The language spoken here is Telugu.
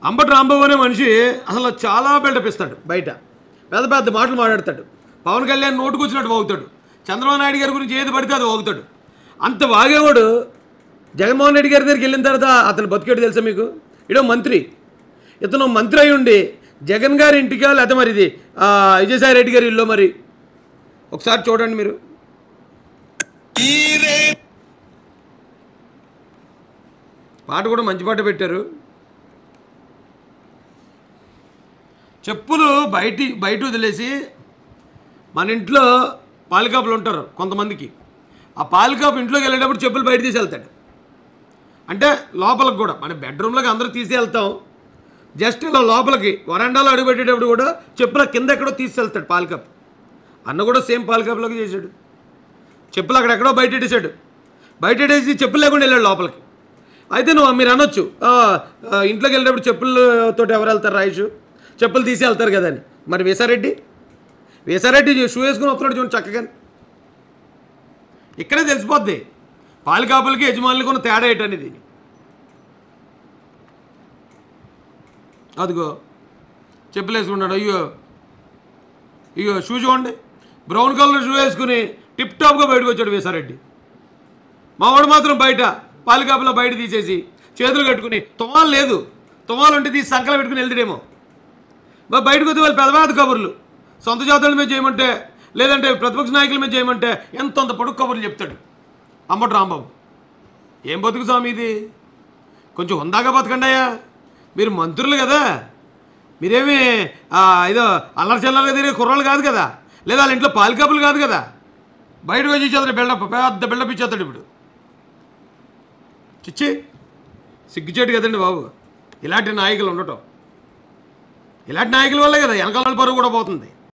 అంబటి రాంబాబు అనే మనిషి అసలు చాలా బిల్డప్ ఇస్తాడు బయట పెద్ద పెద్ద మాటలు మాట్లాడతాడు పవన్ కళ్యాణ్ నోటుకు వచ్చినట్టు వాగుతాడు చంద్రబాబు నాయుడు గారి గురించి ఏది పడితే అది వాగుతాడు అంత వాగేవాడు జగన్మోహన్ రెడ్డి గారి దగ్గరికి వెళ్ళిన తర్వాత అతను బతికేడు తెలుసా మీకు ఇడో మంత్రి ఇతను మంత్రి అయి ఉండి జగన్ గారి ఇంటికా లేకపోతే మరి ఇది ఆ, విజయసాయి రెడ్డి గారి ఇల్లు మరి ఒకసారి చూడండి మీరు పాట కూడా మంచి పాట పెట్టారు చెప్పులు బయటి బయట వదిలేసి మన ఇంట్లో పాలికాపులు ఉంటారు కొంతమందికి ఆ పాలికాపు ఇంట్లోకి వెళ్ళేటప్పుడు చెప్పులు బయట తీసి వెళ్తాడు అంటే లోపలికి కూడా మన బెడ్రూమ్లోకి అందరూ తీసి వెళ్తాం జస్ట్ ఇలా లోపలికి వరండాలో అడుగుపెట్టేటప్పుడు కూడా చెప్పుల కింద ఎక్కడో తీసుకెళ్తాడు పాలికప్ అన్న కూడా సేమ్ పాలికప్లోకి చేశాడు చెప్పులు అక్కడెక్కడో బయట పెట్టేశాడు బయట పెట్టేసి చెప్పులు లేకుండా వెళ్ళాడు లోపలికి అయితే నువ్వు మీరు అనొచ్చు "ఆ, ఆ, ఇంట్లోకి వెళ్ళేటప్పుడు చెప్పులతో ఎవరు వెళ్తారు రాయిషు చెప్పులు తీసి వెళ్తారు కదా అని మరి వేసారెడ్డి వేసారెడ్డి షూ వేసుకుని వస్తున్నాడు చూడండి చక్కగా ఇక్కడే తెలిసిపోద్ది పాలికాపులకి యజమానులకి ఉన్న తేడా ఏంటనేది అదిగో చెప్పులు వేసుకున్నాడు అయ్యో అయ్యో షూ చూడండి బ్రౌన్ కలర్ షూ వేసుకుని టిప్ టాప్గా బయటకు వచ్చాడు వేసారెడ్డి మావాడు మాత్రం బయట పాలికాపులో బయట తీసేసి చేతులు కట్టుకుని తుమాలు లేదు తుమాలు ఉంటే తీసి సంకలం పెట్టుకుని వెళ్తాడేమో బా బయటకు వస్తే వాళ్ళు పెద్ద పెద్ద కబుర్లు సొంత జాతుల మీద చేయమంటే లేదంటే ప్రతిపక్ష నాయకుల మీద చేయమంటే ఎంత అంత పొడుగు కబుర్లు చెప్తాడు అమ్మటి రాంబాబు ఏం బతుకు స్వామి ఇది కొంచెం హుందాగా బతకండాయా మీరు మంత్రులు కదా మీరేమి ఆ, ఏదో అల్లరి చిల్లరగా తిరిగే కుర్రాళ్ళు కాదు కదా లేదా వాళ్ళ ఇంట్లో పాలికప్పులు కాదు కదా బయటకు వచ్చి ఇచ్చేస్తాడు బిల్డప్ పెద్ద బిల్డప్ ఇచ్చేస్తాడు ఇప్పుడు చిచ్చి సిగ్గుచేటు కదండి బాబు ఇలాంటి నాయకులు ఉండటం ఇలాంటి నాయకుల వల్లే కదా వెనకాల పరువు కూడా పోతుంది